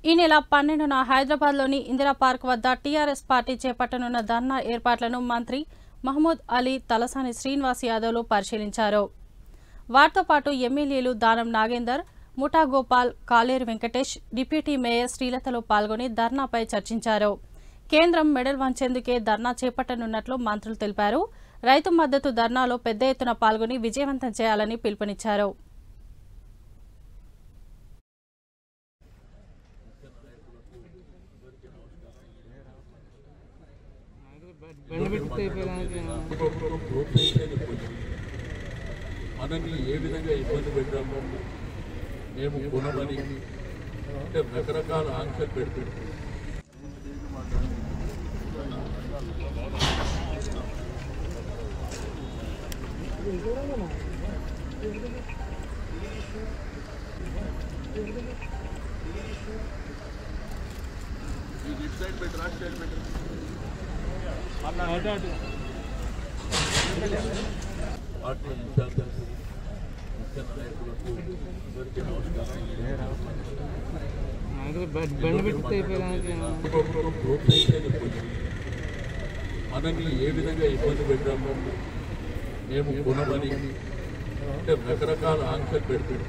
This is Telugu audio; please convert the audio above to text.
ఈ నెల పన్నెండున హైదరాబాద్లోని ఇందిరా పార్క్ వద్ద టీఆర్ఎస్ పార్టీ చేపట్టనున్న ధర్నా ఏర్పాట్లను మంత్రి మహమూద్ అలీ తలసాని శ్రీనివాస్ యాదవ్లు పరిశీలించారు వారితో పాటు ఎమ్మెల్యేలు దానం నాగేందర్ ముఠా గోపాల్ కాలేరు వెంకటేష్ డిప్యూటీ మేయర్ శ్రీలతలు పాల్గొని ధర్నాపై చర్చించారు కేంద్రం మెడల్ వంచేందుకే ధర్నా చేపట్టనున్నట్లు మంత్రులు తెలిపారు రైతు మద్దతు ధర్నాలో పెద్ద ఎత్తున పాల్గొని విజయవంతం చేయాలని పిలుపునిచ్చారు బండి పెట్టి అయిపోయినాక ప్రభుత్వం ప్రోత్సహించేది పోయింది. మనల్ని ఏ విధంగా ఇబ్బంది పెట్టామో మేము కొనమని అంటే రకరకాల ఆంక్షలు పెట్టి అటు అటు పార్టీ ఇన్ఛార్జెస్ ముఖ్య నాయకులకు అందరికీ నమస్కారం నాకు బ- బండి పెట్టి అయిపోయినాక ప్రభుత్వం ప్రోత్సహించేది పోయింది. మనల్ని ఏ విధంగా ఇబ్బంది పెట్టామో మేము కొనమని అంటే రకరకాల ఆంక్షలు పెట్టి